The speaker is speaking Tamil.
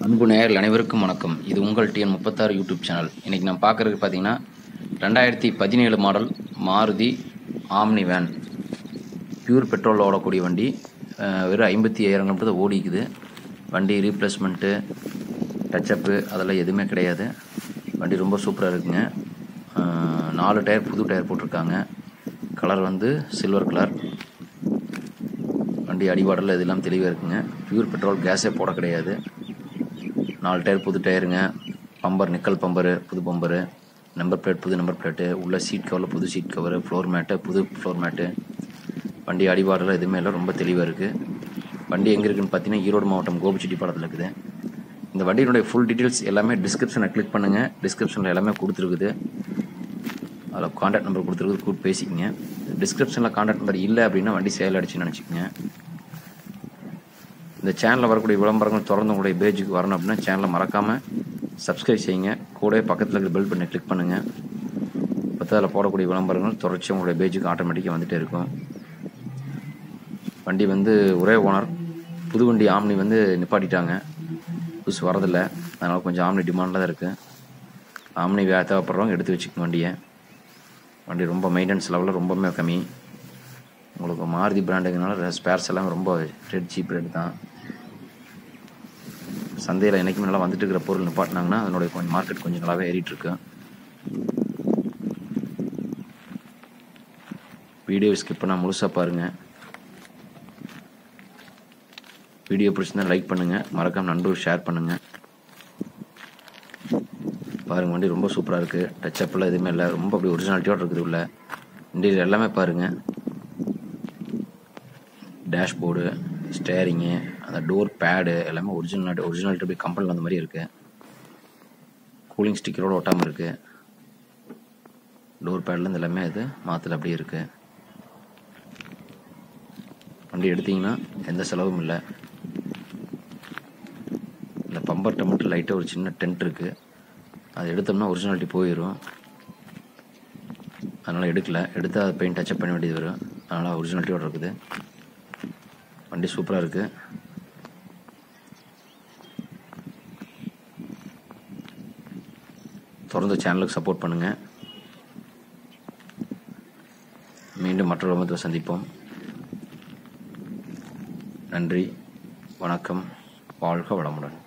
அன்பு நேயர்கள் அனைவருக்கும் வணக்கம் இது உங்கள் டிஎன் முப்பத்தாறு யூடியூப் சேனல் இன்றைக்கி நான் பார்க்குறது பார்த்தீங்கன்னா ரெண்டாயிரத்தி பதினேழு model Maruti Omni van pure பெட்ரோலில் ஓடக்கூடிய வண்டி அஹ், வெறும் ஐம்பத்தி ஐயாயிரம் கிலோமீட்டர் தான் ஓடிக்குது வண்டி ரீப்ளேஸ்மெண்ட்டு டச்சப்பு அதெல்லாம் எதுவுமே கிடையாது வண்டி ரொம்ப சூப்பராக இருக்குங்க அஹ், நாலு டயர் புது டயர் போட்டிருக்காங்க கலர் வந்து சில்வர் கலர் வண்டி அடிவாடல் இதெல்லாம் தெளிவாக இருக்குங்க பியூர் பெட்ரோல் கேஸே போட கிடையாது நாலு டயர் புது டயருங்க பம்பர் நிக்கல் பம்பரு புது பம்பரு நம்பர் பிளேட் புது நம்பர் பிளேட்டு உள்ள சீட் கவரில் புது சீட் கவரு ஃப்ளோர் மேட்டு புது ஃப்ளோர் மேட்டு வண்டி அடிவாடல் எதுவுமே இல்லை ரொம்ப தெளிவாக இருக்குது வண்டி எங்கே இருக்குன்னு பார்த்தீங்கன்னா ஈரோடு மாவட்டம் கோபிச்செட்டிப்பாளையத்தில் இருக்குது இந்த வண்டியினுடைய ஃபுல் டீட்டெயில்ஸ் எல்லாமே டிஸ்கிரிப்ஷனை கிளிக் பண்ணுங்கள் டிஸ்கிரிப்ஷனில் எல்லாமே கொடுத்துருக்குது அதில் காண்டாக்ட் நம்பர் கொடுத்துருக்கு கூப்பிட்டு பேசிக்கங்க டிஸ்கிரிப்ஷனில் காண்டாக்ட் நம்பர் இல்லை அப்படின்னா வண்டி சேல் அடிச்சுன்னு நினச்சிக்கங்க இந்த சேனலில் வரக்கூடிய விளம்பரங்கள் தொடர்ந்து உங்களுடைய பேஜுக்கு வரணும் அப்படின்னா சேனலை மறக்காமல் சப்ஸ்கிரைப் செய்யுங்க கூடவே பக்கத்தில் இருக்கிற பெல் பண்ணி கிளிக் பண்ணுங்கள் பத்து அதில் போடக்கூடிய விளம்பரங்கள் தொடர்ச்சி உங்களுடைய பேஜுக்கு ஆட்டோமேட்டிக்காக வந்துகிட்டே இருக்கும் வண்டி வந்து ஒரே ஓனர் புது வண்டி ஆம்னி வந்து நிப்பாட்டிட்டாங்க புதுசு வரதில்லை அதனால் கொஞ்சம் ஆம்னி டிமாண்டில் தான் இருக்குது ஆம்னி வே தேவைப்படுறவங்க எடுத்து வச்சுக்கோங்க வண்டியை வண்டி ரொம்ப மெயின்டெனன்ஸ் லெவலில் ரொம்பவுமே கம்மி உங்களுக்கு மாருதி பிராண்டுங்கனால ஸ்பேர்ஸ் எல்லாம் ரொம்ப ரேட் சீப் ரேட் தான் சந்தையில் என்றைக்குமே நல்லா வந்துட்டு இருக்கிற பொருள் நிப்பாட்டினாங்கன்னா அதனுடைய கொஞ்சம் மார்க்கெட் கொஞ்சம் நல்லாவே ஏறிட்டு இருக்கு வீடியோ ஸ்கிப் பண்ணால் முழுசாக பாருங்கள் வீடியோ பிடிச்சிருந்தா லைக் பண்ணுங்கள் மறக்காம நண்பர்கள் ஷேர் பண்ணுங்கள் பாருங்க வண்டி ரொம்ப சூப்பராக இருக்குது டச் அப்லாம் எதுவுமே இல்லை ரொம்ப அப்படி ஒரிஜினாலிட்டியோட இருக்குது உள்ள இன்டீரியர் எல்லாமே பாருங்கள் டேஷ்போர்டு ஸ்டேரிங்கு அந்த டோர் பேடு எல்லாமே ஒரிஜினல் ஒரிஜினாலிட்டி அப்படி கம்பெனியில் அந்த மாதிரி இருக்குது கூலிங் ஸ்டிக்கரோட ஒட்டாமல் இருக்குது டோர் பேட்லேருந்து எல்லாமே இது மாற்றல அப்படியே இருக்குது வண்டி எடுத்தீங்கன்னா எந்த செலவும் இல்லை இந்த பம்பர்கிட்ட மட்டும் லைட்டாக ஒரு சின்ன டென்ட் இருக்குது அது எடுத்தோம்னா ஒரிஜினாலிட்டி போயிடும் அதனால் எடுக்கல எடுத்து அதை பெயிண்ட் டச்சப் பண்ண வேண்டியது வரும் அதனால் ஒரிஜினாலிட்டியோட இருக்குது வண்டி சூப்பராக இருக்குது தொடர்ந்து சேனலுக்கு சப்போர்ட் பண்ணுங்கள் மீண்டும் மற்றொரு விமத்தில் சந்திப்போம் நன்றி வணக்கம் வாழ்க வளமுடன்